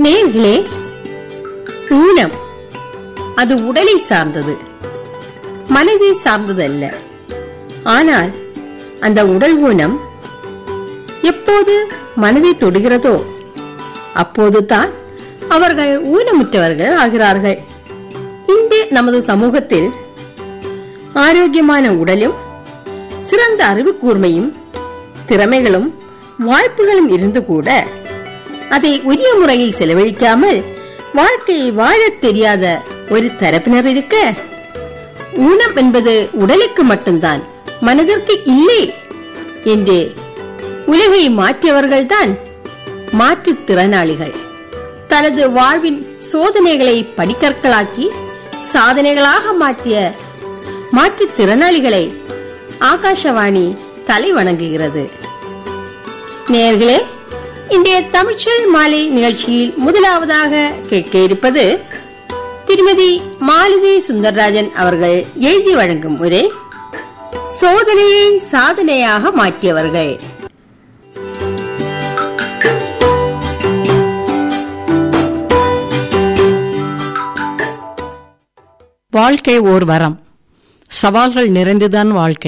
நேர்களே ஊனம் அது உடலை சார்ந்தது மனதை சார்ந்தது அல்ல ஆனால் அந்த உடல் ஊனம் எப்போது மனதை தொடுகிறதோ அப்போதுதான் அவர்கள் ஊனமுற்றவர்கள் ஆகிறார்கள் இன்று நமது சமூகத்தில் ஆரோக்கியமான உடலும் சிறந்த அறிவு கூர்மையும் திறமைகளும் வாய்ப்புகளும் இருந்து கூட அதை உரிய முறையில் செலவழிக்காமல் வாழ்க்கையை வாழத் தெரியாத ஒரு தரப்பினர் இருக்க ஊனம் என்பது உடலுக்கு மட்டும்தான் மனதிற்கு இல்லை என்று உலகை மாற்றியவர்கள்தான் மாற்றுத் திறனாளிகள் தனது வாழ்வின் சோதனைகளை படிக்கற்களாக்கி சாதனைகளாக மாற்றிய மாற்றுத் திறனாளிகளை ஆகாஷவாணி தலை வணங்குகிறது நேர்களே இன்றைய தமிழ்ச்சொல் மாலை நிகழ்ச்சியில் முதலாவதாக கேட்க இருப்பது திருமதி மாலதி சுந்தரராஜன் அவர்கள் எழுதி வழங்கும் உரை சோதனையை சாதனையாக மாற்றியவர்கள் வாழ்க்கை ஓர் வரம் சவால்கள் நிறைந்துதான் வாழ்க்கை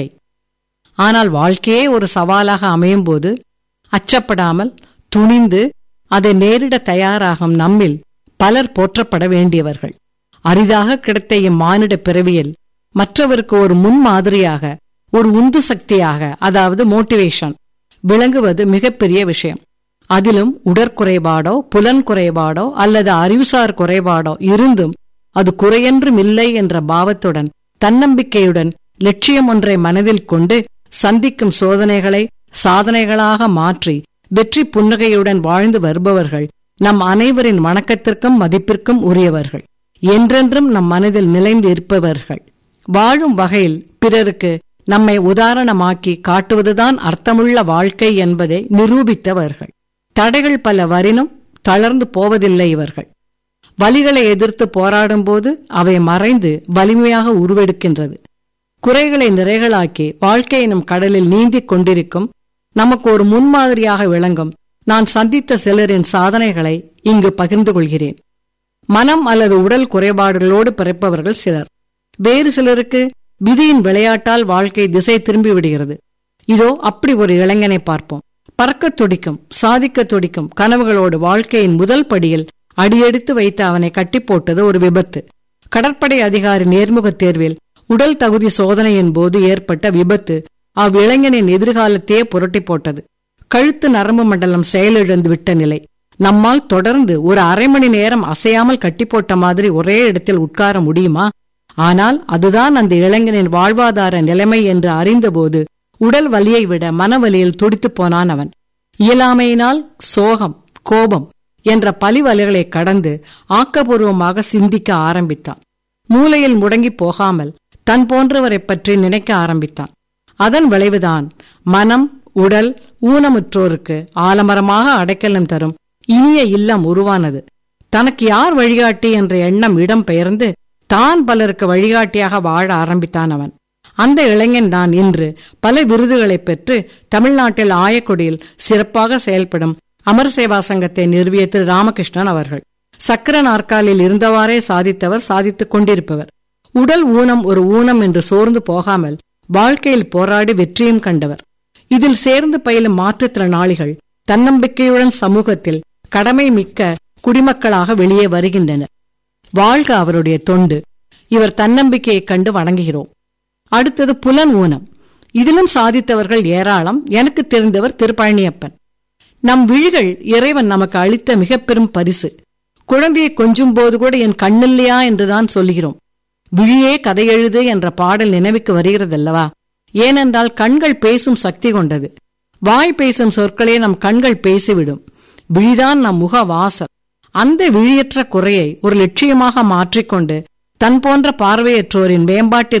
ஆனால் வாழ்க்கையே ஒரு சவாலாக அமையும் போது அச்சப்படாமல் துணிந்து அதை நேரிட தயாராகும் நம்மில் பலர் போற்றப்பட வேண்டியவர்கள் அரிதாக கிடைத்த இம்மானிட பிறவியில் மற்றவருக்கு ஒரு முன்மாதிரியாக ஒரு உந்து சக்தியாக அதாவது மோட்டிவேஷன் விளங்குவது மிகப்பெரிய விஷயம் அதிலும் உடற்குறைபாடோ புலன் குறைபாடோ அல்லது அறிவுசார் குறைபாடோ இருந்தும் அது குறையென்றும் இல்லை என்ற பாவத்துடன் தன்னம்பிக்கையுடன் லட்சியம் ஒன்றை மனதில் கொண்டு சந்திக்கும் சோதனைகளை சாதனைகளாக மாற்றி வெற்றி புன்னகையுடன் வாழ்ந்து வருபவர்கள் நம் அனைவரின் வணக்கத்திற்கும் மதிப்பிற்கும் உரியவர்கள் என்றென்றும் நம் மனதில் நிலைந்து இருப்பவர்கள் வாழும் வகையில் பிறருக்கு நம்மை உதாரணமாக்கி காட்டுவதுதான் அர்த்தமுள்ள வாழ்க்கை என்பதை நிரூபித்தவர்கள் தடைகள் பல வரினும் தளர்ந்து போவதில்லை இவர்கள் வலிகளை எதிர்த்து போராடும்போது அவை மறைந்து வலிமையாக உருவெடுக்கின்றது குறைகளை நிறைகளாக்கி வாழ்க்கை எனும் கடலில் நீந்திக் கொண்டிருக்கும் நமக்கு ஒரு முன்மாதிரியாக விளங்கும் நான் சந்தித்த சிலரின் சாதனைகளை இங்கு பகிர்ந்து கொள்கிறேன் மனம் அல்லது உடல் குறைபாடுகளோடு பிறப்பவர்கள் சிலர் வேறு சிலருக்கு விதியின் விளையாட்டால் வாழ்க்கை திசை திரும்பி விடுகிறது இதோ அப்படி ஒரு இளைஞனை பார்ப்போம் பறக்கத் துடிக்கும் சாதிக்கத் துடிக்கும் கனவுகளோடு வாழ்க்கையின் முதல் படியில் அடியெடுத்து வைத்து அவனை கட்டி போட்டது ஒரு விபத்து கடற்படை அதிகாரி நேர்முகத் தேர்வில் உடல் தகுதி சோதனையின் போது ஏற்பட்ட விபத்து அவ்விளைஞனின் எதிர்காலத்தையே புரட்டி போட்டது கழுத்து நரம்பு மண்டலம் செயலிழந்து விட்ட நிலை நம்மால் தொடர்ந்து ஒரு அரை மணி நேரம் அசையாமல் கட்டி போட்ட மாதிரி ஒரே இடத்தில் உட்கார முடியுமா ஆனால் அதுதான் அந்த இளைஞனின் வாழ்வாதார நிலைமை என்று அறிந்தபோது உடல் வலியை விட மனவலியில் துடித்துப் போனான் அவன் இயலாமையினால் சோகம் கோபம் என்ற பலிவலைகளை கடந்து ஆக்கபூர்வமாக சிந்திக்க ஆரம்பித்தான் மூலையில் முடங்கி போகாமல் தன் போன்றவரைப் பற்றி நினைக்க ஆரம்பித்தான் அதன் விளைவுதான் மனம் உடல் ஊனமுற்றோருக்கு ஆலமரமாக அடைக்கலம் தரும் இனிய இல்லம் உருவானது தனக்கு யார் வழிகாட்டி என்ற எண்ணம் இடம் பெயர்ந்து தான் பலருக்கு வழிகாட்டியாக வாழ ஆரம்பித்தான் அவன் அந்த இளைஞன் தான் இன்று பல விருதுகளை பெற்று தமிழ்நாட்டில் ஆயக்குடியில் சிறப்பாக செயல்படும் அமர் சேவா சங்கத்தை நிறுவிய திரு ராமகிருஷ்ணன் அவர்கள் சக்கர நாற்காலில் இருந்தவாறே சாதித்தவர் சாதித்துக் கொண்டிருப்பவர் உடல் ஊனம் ஒரு ஊனம் என்று சோர்ந்து போகாமல் வாழ்க்கையில் போராடி வெற்றியும் கண்டவர் இதில் சேர்ந்து பயிலும் மாற்றுத்திறனாளிகள் தன்னம்பிக்கையுடன் சமூகத்தில் கடமை மிக்க குடிமக்களாக வெளியே வருகின்றனர் வாழ்க அவருடைய தொண்டு இவர் தன்னம்பிக்கையைக் கண்டு வணங்குகிறோம் அடுத்தது புலன் ஊனம் இதிலும் சாதித்தவர்கள் ஏராளம் எனக்கு தெரிந்தவர் திருப்பழனியப்பன் நம் விழிகள் இறைவன் நமக்கு அளித்த மிக பெரும் பரிசு குழந்தையை கொஞ்சும் போது கூட என் கண்ணில்லையா என்றுதான் சொல்கிறோம் விழியே கதை எழுது என்ற பாடல் நினைவுக்கு வருகிறதல்லவா ஏனென்றால் கண்கள் பேசும் சக்தி கொண்டது வாய் பேசும் சொற்களே நம் கண்கள் பேசிவிடும் விழிதான் நம் முக வாசல் அந்த விழியற்ற குறையை ஒரு லட்சியமாக மாற்றிக்கொண்டு தன் போன்ற பார்வையற்றோரின் மேம்பாட்டிற்கு